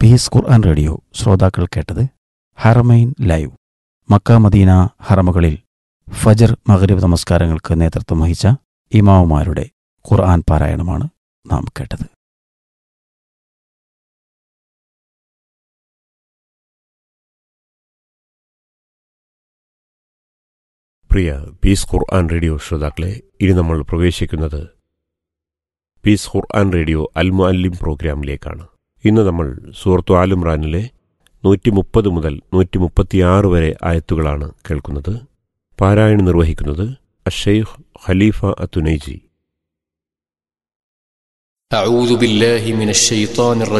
piece ഖുർആൻ radio ശ്രോതാക്കൾ കേട്ടത് Haramain live Makkah Madina ഹറമുകളിൽ ഫജർ മഗ്രിബ് നമസ്കാരങ്ങൾക്ക് നേതൃത്വം വഹിച്ച ഇമാവുമാരുടെ ഖുർആൻ പാരായണമാണ് നാം കേട്ടത് പ്രിയ പീസ് ഖുർആൻ റേഡിയോ ശ്രോതാക്കളെ ഇനി നമ്മൾ പ്രവേശിക്കുന്നത് പീസ് ഖുർആൻ റേഡിയോ അൽ മുഅല്ലിം പ്രോഗ്രാമിലേക്കാണ് ഇന്ന് നമ്മൾ സൂറത്തു ആലുംറാനിലെ നൂറ്റി മുപ്പത് മുതൽ നൂറ്റി മുപ്പത്തിയാറ് വരെ ആയത്തുകളാണ് കേൾക്കുന്നത് പാരായണം നിർവഹിക്കുന്നത് അഷെയ്ഖ് ഖലീഫ അത്തുനൈജി أعوذ بالله من الشيطان الرجيم